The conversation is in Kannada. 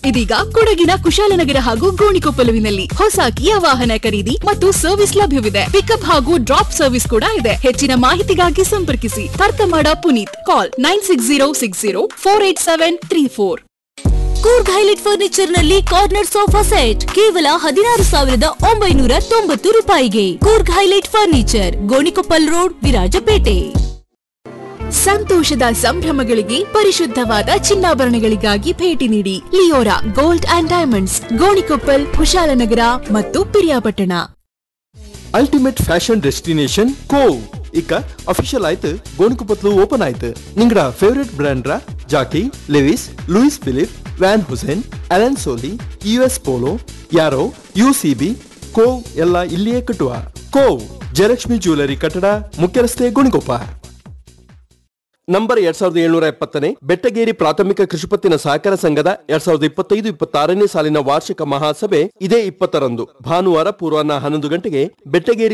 ಇದೀಗ ಕೊಡಗಿನ ಕುಶಾಲನಗರ ಹಾಗೂ ಗೋಣಿಕೊಪ್ಪಲುವಿನಲ್ಲಿ ಹೊಸ ಕಿಯಾ ವಾಹನ ಖರೀದಿ ಮತ್ತು ಸರ್ವಿಸ್ ಲಭ್ಯವಿದೆ ಪಿಕಪ್ ಹಾಗೂ ಡ್ರಾಪ್ ಸರ್ವಿಸ್ ಕೂಡ ಇದೆ ಹೆಚ್ಚಿನ ಮಾಹಿತಿಗಾಗಿ ಸಂಪರ್ಕಿಸಿ ತರ್ತಮಾಡ Puneeth call nine six zero six zero four eight seven three four Coorg Highlight Furniture ನಲ್ಲಿ ಕಾರ್ನರ್ ಸೋಫಾ ಸೆಟ್ ಕೇವಲ ಹದಿನಾರು ಸಾವಿರದ ಒಂಬೈನೂರ ತೊಂಬತ್ತು ರೂಪಾಯಿಗೆ Coorg Highlight Furniture Gonikoppal road Virajpet ಸಂತೋಷದ ಸಂಭ್ರಮಗಳಿಗೆ ಪರಿಶುದ್ಧವಾದ ಚಿನ್ನಾಭರಣಗಳಿಗಾಗಿ ಭೇಟಿ ನೀಡಿ Leora gold and diamonds Gonikoppal Kushalnagar ಮತ್ತು Periyapatna ultimate fashion destination Cove ಇಕ ಅಫಿಷಿಯಲ್ ಆಯ್ತು ಗೋಣಿಕೊಪ್ಪತ್ಲು ಓಪನ್ ಆಯ್ತು ನಿಂಗಡ ಫೇವರೇಟ್ ಬ್ರ್ಯಾಂಡ್ರ Jockey Levi's Louis Philippe Van Heusen Allen Solih U S Polo Arrow U C B Cove ಎಲ್ಲ ಇಲ್ಲಿಯೇ ಕಟ್ಟುವ ಕೋವ್ ಜಯಲಕ್ಷ್ಮಿ ಜ್ಯುವೆಲರಿ ಕಟ್ಟಡ ಮುಖ್ಯ ರಸ್ತೆ ಗೋಣಿಕೊಪ್ಪ ನಂಬರ್ ಎರಡ್ ಸಾವಿರದ ಏಳ್ನೂರ ಎಪ್ಪತ್ತನೇ ಬೆಟ್ಟಗೇರಿ ಪ್ರಾಥಮಿಕ ಕೃಷಿಪತ್ತಿನ ಸಹಕಾರ ಸಂಘದ ಎರಡ್ ಸಾವಿರದ ಇಪ್ಪತ್ತೈದು ಇಪ್ಪತ್ತಾರನೇ ಸಾಲಿನ ವಾರ್ಷಿಕ ಮಹಾಸಭೆ ಇದೇ ಇಪ್ಪತ್ತರಂದು ಭಾನುವಾರ ಪೂರ್ವಾಹ್ನ ಹನ್ನೊಂದು ಗಂಟೆಗೆ ಬೆಟ್ಟಗೇರಿ